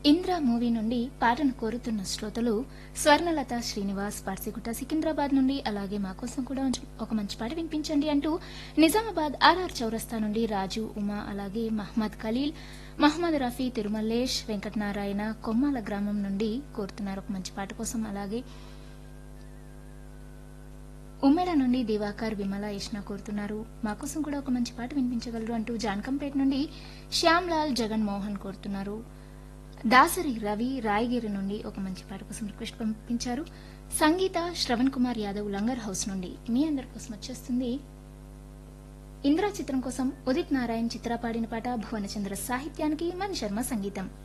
Indra movie నుండి పాటను కోరుతున్న శ్రోతలు స్వర్ణలత శ్రీనివాస్ పార్సిగుట్ట సికింద్రాబాద్ నుండి అలాగే మా కోసం కూడా ఉంచ- ఒక మంచి పాట వినిపించండి అంటూ నిజామాబాద్ ఆర్ఆర్ చౌరస్తా నుండి రాజు ఉమా అలాగే మహమ్మద్ ఖలీల్ మహమ్మద్ రఫీ తిరుమల్లేష్ వెంకటనారాయణ కొమ్మాల గ్రామం నుండి కోరుతున్నారు ఒక మంచి పాట కోసం అలాగే ఉమ్మేడ నుండి దివాకర్ విమల యష్ణ కోరుతున్నారు మా కోసం కూడా ఒక మంచి పాట వినిపించగలరు అంటూ జాన్కంపేట నుండి శ్యామ్ లాల్ జగన్ మోహన్ కోరుతున్నారు దాసరి రవి రాయగిరి నుండి ఒక మంచి పాట కోసం రిక్వెస్ట్ పంపించారు సంగీత శ్రవణ్ కుమార్ యాదవ్ లంగర్ హౌస్ నుండి మీ అందరి కోసం వచ్చేస్తుంది ఇంద్రా చిత్రం కోసం ఉదిత్ నారాయణ్ చిత్ర పాడిన పాట భువనచంద్ర సాహిత్యానికి మణి శర్మ సంగీతం